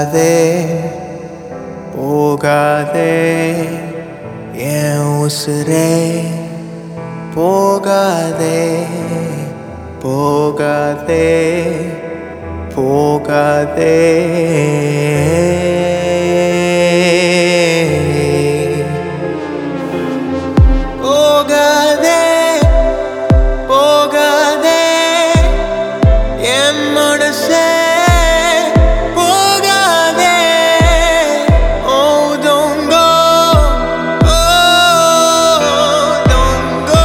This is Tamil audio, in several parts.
போகாதே போகாதே என் உசுரே போகாதே போகாதே போகாதே போகாதே போகாதே என் மனசே போகாதே Oh don't go Oh don't go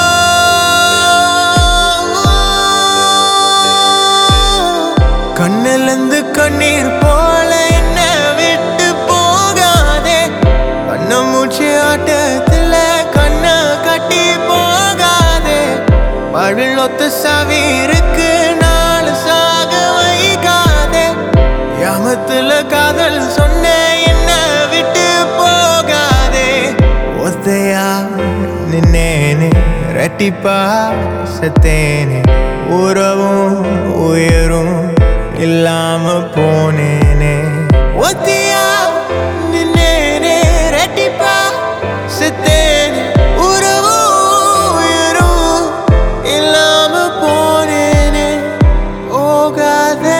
கண்ணிலிருந்து கண்ணீர் போல என்ன விட்டு போகாதே கண்ண மூச்சு ஆட்டத்துல கண்ண கட்டி போகாதே பழுலொத்த சாவி இருக்கு நாலு சாக வைக்காதே யாமத்துல காதல் சொன்ன என்ன விட்டு போகாதே ஒத்தையா நின்னேனே ரெட்டிப்பா செத்தேனே உறவும் உயரும் இல்லாம போனேனே ஒத்தியா நின்னேனே ரெட்டிப்பா செத்தேனே உறவும் உயரும் இல்லாம போனேனே போகாதே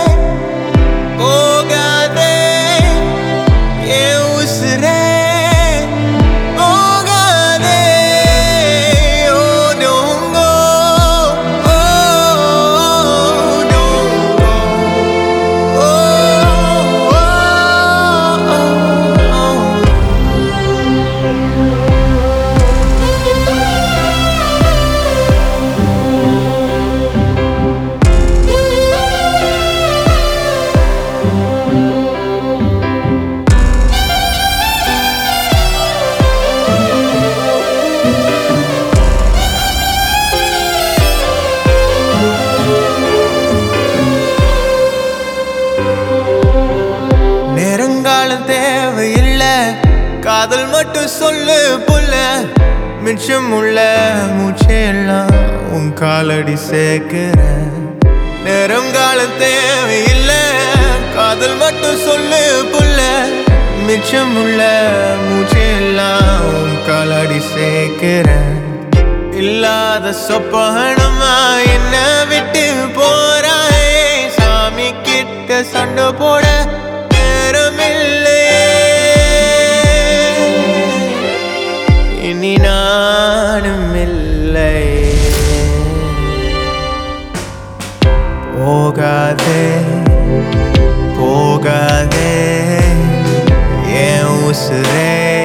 போகாதே என் உசுரே போகாதே ஓ don't go O don't go ஓ நேரங்காலம் தேவையில்லை காதல் மட்டும் சொல்லு புள்ள மிச்சம் உள்ள மூச்சையெல்லாம் உன் காலடி சேர்க்கிறேன் நேரங்காலம் தேவையில்லை காதல் மட்டும் சொல்லு புள்ள மிச்சம் உள்ள மூச்சையெல்லாம் உன் காலடி சேர்க்கிறேன் இல்லாத சொப்பனமா என்ன விட்டு போறாயே சாமி கிட்ட சண்டை போட நேரமில்லையே இனி நானும் இல்லை போகாதே போகாதே என் உசுரே